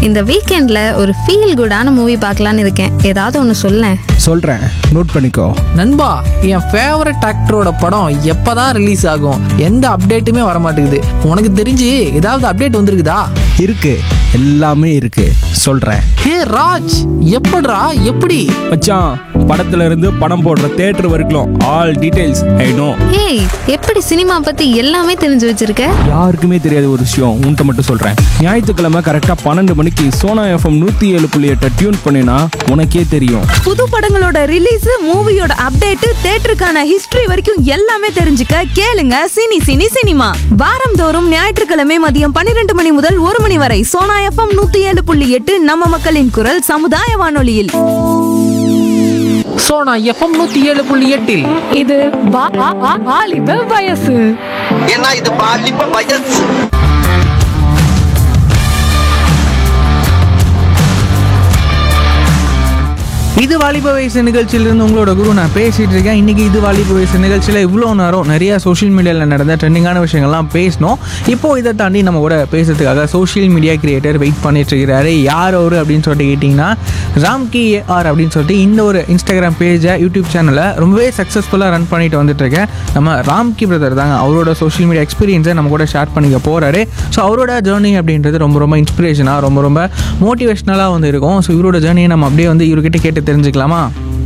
இந்த வீக்கெண்ட்ல ஒரு ஃபீல் குடான மூவி பார்க்கலான்னு இருக்கேன் ஏதாவது ஒன்று சொல்லேன் சொல்கிறேன் நோட் பண்ணிக்கோ நண்பா என் ஃபேவரட் ஆக்டரோட படம் எப்பதான் ரிலீஸ் ஆகும் எந்த அப்டேட்டுமே வர மாட்டேங்குது உனக்கு தெரிஞ்சு ஏதாவது அப்டேட் வந்திருக்குதா இருக்கு எல்லாமே இருக்கு சொல்கிறேன் ஹே ராஜ் எப்படிடா எப்படி மச்சான் படத்துல இருந்து படம் போடுற தேட்டர் வரைக்கும் ஆல் டீடைல்ஸ் ஐ நோ ஏய் எப்படி சினிமா பத்தி எல்லாமே தெரிஞ்சு வச்சிருக்க யாருக்குமே தெரியாத ஒரு விஷயம் உன்கிட்ட மட்டும் சொல்றேன் ஞாயிற்றுக்கிழமை கரெக்டா பன்னெண்டு மணிக்கு சோனா எஃப்எம் நூத்தி ஏழு புள்ளி எட்டை டியூன் பண்ணினா உனக்கே தெரியும் புது படங்களோட ரிலீஸ் மூவியோட அப்டேட் தேட்டருக்கான ஹிஸ்டரி வரைக்கும் எல்லாமே தெரிஞ்சுக்க கேளுங்க சினி சினி சினிமா வாரந்தோறும் ஞாயிற்றுக்கிழமை மதியம் பன்னிரண்டு மணி முதல் ஒரு மணி வரை சோனா எஃப்எம் நூத்தி ஏழு புள்ளி எட்டு நம்ம மக்களின் குரல் சமுதாய வானொலியில் சோனா எஃப்எம் நூத்தி ஏழு புள்ளி எட்டில் இது வாலிப வயசு ஏன்னா இது பாலிப்ப வயசு இது வாலிப வயசு நிகழ்ச்சியிலிருந்து உங்களோட குரு நான் பேசிட்டு இருக்கேன் இன்னைக்கு இது வாலிப வயசு நிகழ்ச்சியில் இவ்வளோ நேரம் நிறைய சோஷியல் மீடியாவில் நடந்த ட்ரெண்டிங்கான விஷயங்கள்லாம் பேசினோம் இப்போ இதை தாண்டி நம்ம கூட பேசுறதுக்காக சோஷியல் மீடியா கிரியேட்டர் வெயிட் பண்ணிட்டு இருக்கிறாரு யார் அவரு அப்படின்னு சொல்லிட்டு கேட்டிங்கன்னா ராம்கி ஏஆர் அப்படின்னு சொல்லிட்டு இந்த ஒரு இன்ஸ்டாகிராம் பேஜை யூடியூப் சேனலை ரொம்பவே சக்ஸஸ்ஃபுல்லாக ரன் பண்ணிட்டு வந்துட்டு இருக்கேன் நம்ம ராம்கி பிரதர் தாங்க அவரோட சோஷியல் மீடியா எக்ஸ்பீரியன்ஸை நம்ம கூட ஷேர் பண்ணிக்க போறாரு ஸோ அவரோட ஜேர்னி அப்படின்றது ரொம்ப ரொம்ப இன்ஸ்பிரேஷனாக ரொம்ப ரொம்ப மோட்டிவேஷ்னலாக வந்து இருக்கும் ஸோ இவரோட ஜேர்னியை நம்ம அப்படியே வந்து இவர்கிட்ட கேட்டு தெரிஞ்சுக்கலாமா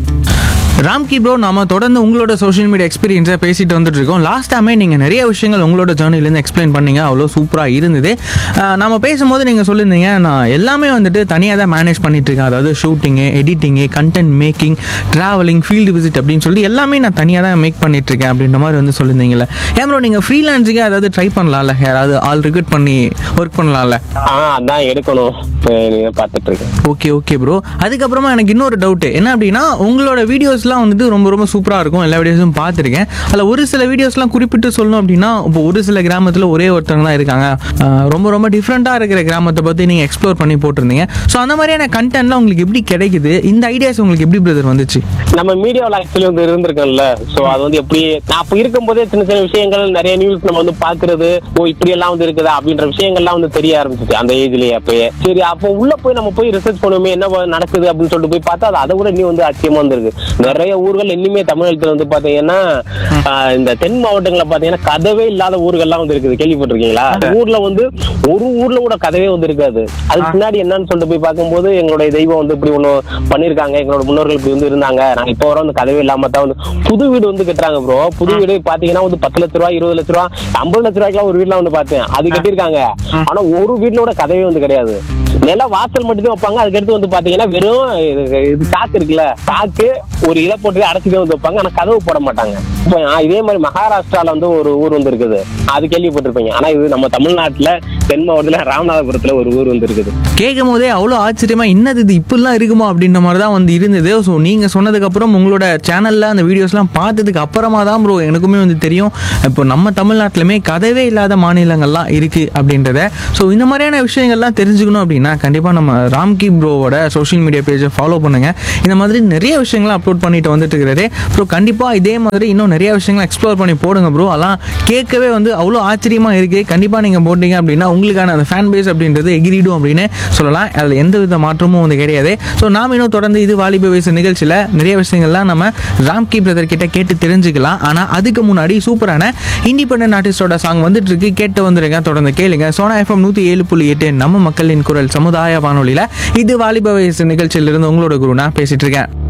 ராம்கி ப்ரோ நாம தொடர்ந்து உங்களோட சோஷியல் மீடியா எக்ஸ்பீரியன்ஸை பேசிட்டு வந்துட்டு இருக்கோம் லாஸ்ட் டைமே நீங்கள் நிறைய விஷயங்கள் உங்களோட ஜேர்னிலேருந்து எக்ஸ்பிளைன் பண்ணீங்க அவ்வளோ சூப்பராக இருந்தது ஆஹ் நாம பேசும்போது நீங்கள் சொல்லியிருந்தீங்க நான் எல்லாமே வந்துட்டு தனியாக தான் மேனேஜ் பண்ணிட்டு இருக்கேன் அதாவது shooting editing content making travelling field visit அப்படின்னு சொல்லி எல்லாமே நான் தனியாக தான் மேக் பண்ணிட்டு இருக்கேன் அப்படின்ற மாதிரி வந்து சொல்லியிருந்தீங்கல்ல ஏன் ப்ரோ நீங்கள் ஃப்ரீலான்ஸுக்கு அதாவது ட்ரை பண்ணலாம்ல யாராவது ஆள் ரிக்ரூட் பண்ணி ஒர்க் பண்ணலாம்ல ஆ அதான் எடுக்கணும் இப்ப நீங்க பாத்துட்டு இருக்கேன் ஓகே ஓகே ப்ரோ அதுக்கப்புறமா எனக்கு இன்னொரு டவுட் என்ன அப்படின்னா உங்களோட வீடியோஸ்லாம் வந்துட்டு ரொம்ப ரொம்ப சூப்பராக இருக்கும் எல்லா வீடியோஸும் பார்த்துருக்கேன் அதில் ஒரு சில வீடியோஸ்லாம் குறிப்பிட்டு சொல்லணும் அப்படின்னா இப்போ ஒரு சில கிராமத்தில் ஒரே ஒருத்தவங்க தான் இருக்காங்க ஆஹ் ரொம்ப ரொம்ப டிஃப்ரெண்ட்டாக இருக்கிற கிராமத்தை பற்றி நீங்கள் எக்ஸ்ப்ளோர் பண்ணி போட்டிருந்தீங்க ஸோ அந்த மாதிரியான கண்டென்ட்லாம் உங்களுக்கு எப்படி கிடைக்குது இந்த ஐடியாஸ் உங்களுக்கு எப்படி பிரதர் வந்துச்சு நம்ம மீடியாவில் ஆக்சுவலி வந்து இருந்திருக்கோம்ல சோ அது வந்து எப்படி நான் அப்ப இருக்கும்போதே சின்ன சின்ன விஷயங்கள் நிறைய நியூஸ் நம்ம வந்து பாக்குறது ஓ இப்படி எல்லாம் வந்து இருக்குதா அப்படின்ற விஷயங்கள்லாம் வந்து தெரிய ஆரம்பிச்சிச்சு அந்த ஏஜ்லயே அப்பயே சரி அப்போ உள்ள போய் நம்ம போய் ரிசர்ச் பண்ணுவோமே என்ன வ- நடக்குது அப்படின்னு சொல்லிட்டு போய் பார்த்தா அது அதை விட இன்னும் வந்து ஆச்சரியமா வந்திருக்கு நிறைய ஊர்கள் இன்னுமே தமிழகத்துல வந்து பாத்தீங்கன்னா ஆஹ், இந்த தென் மாவட்டங்கள்ல பாத்தீங்கன்னா கதவே இல்லாத ஊர்கள்லாம் வந்து இருக்குது கேள்விப்பட்டிருக்கீங்களா ஊர்ல வந்து ஒரு ஊர்ல கூட கதவே வந்து இருக்காது அதுக்கு பின்னாடி என்னன்னு சொல்லிட்டு போய் பார்க்கும்போது எங்களுடைய தெய்வம் வந்து இப்படி ஒண்ணு பண்ணிருக்காங்க எங்களோட முன்னோர்கள் இப்படி வந்து இருந்தாங்க நாங்க இப்போ வர வந்து கதவே இல்லாம தான் வந்து புது வீடு வந்து கட்டுறாங்க ப்ரோ புது வீடு பாத்தீங்கன்னா வந்து பத்து லட்ச ரூபா இருபது லட்ச ரூபா ஐம்பது லட்ச ரூபாய்க்குலாம் ஒரு வீட்ல வந்து பார்த்தேன் அது கட்டியிருக்காங்க ஆனா ஒரு வீட்ல கூட கதவே வந்து கிடையாது நில வாசல் மட்டும் தான் வைப்பாங்க அதுக்கடுத்து வந்து பாத்தீங்கன்னா வெறும் இது- இது சாக்கு இருக்குல்ல சாக்கு ஒரு இதை போட்டு அடைச்சிட்டு வந்து வைப்பாங்க ஆனா கதவு போட மாட்டாங்க இப்போ ஆ, இதே மாதிரி மகாராஷ்டிரால வந்து ஒரு ஊர் வந்து இருக்குது அது கேள்விப்பட்டிருப்பீங்க ஆனா இது நம்ம தமிழ்நாட்டுல தென் மாவட்டத்துல ராமநாதபுரத்துல ஒரு ஊர் வந்து இருக்குது கேட்கும் போதே அவ்வளோ ஆச்சரியமா என்னது இது இப்படிலாம் இருக்குமா அப்படின்ற மாதிரி தான் வந்து இருந்தது ஸோ நீங்கள் சொன்னதுக்கப்புறம் உங்களோட சேனலில் அந்த வீடியோஸ்லாம் பார்த்ததுக்கு அப்புறமா தான் ப்ரோ எனக்குமே வந்து தெரியும் இப்போ நம்ம தமிழ்நாட்டிலுமே கதவே இல்லாத மாநிலங்கள்லாம் இருக்குது அப்படின்றத ஸோ இந்த மாதிரியான விஷயங்கள்லாம் தெரிஞ்சுக்கணும் அப்படின்னா கண்டிப்பாக நம்ம ராம்கி ப்ரோவோட சோஷியல் மீடியா பேஜை ஃபாலோ பண்ணுங்கள் இந்த மாதிரி நிறைய விஷயங்களை அப்லோட் பண்ணிட்டு வந்துட்டு இருக்கிறாரு ப்ரோ கண்டிப்பாக இதே மாதிரி இன்னும் நிறைய விஷயங்களை எக்ஸ்ப்ளோர் பண்ணி போடுங்க ப்ரோ அதெல்லாம் கேட்கவே வந்து அவ்வளோ ஆச்சரியமாக இருக்குது கண்டிப்பாக நீங்கள் போட்டீங்க அப்படின்னா உங்களுக்கான அந்த ஃபேன் பேஸ் அப்படின்றது எகிரிடும் அப்படின்னு சொல்லலாம் அதில் எந்த வித மாற்றமும் வந்து கிடையாது ஸோ நாம் இன்னும் தொடர்ந்து இது வாலிப வயசு நிகழ்ச்சியில் நிறைய விஷயங்கள்லாம் நம்ம ராம்கி பிரதர் கிட்ட கேட்டு தெரிஞ்சுக்கலாம் ஆனால் அதுக்கு முன்னாடி சூப்பரான இண்டிபெண்டன்ட் ஆர்டிஸ்டோட சாங் வந்துட்டு இருக்கு கேட்டு வந்துருங்க தொடர்ந்து கேளுங்க சோனா எஃப்எம் நூற்றி ஏழு புள்ளி எட்டு நம்ம மக்களின் குரல் சமுதாய வானொலியில் இது வாலிப வயசு நிகழ்ச்சியிலிருந்து உங்களோட குரு நான் பேசிட்டு இருக்கேன்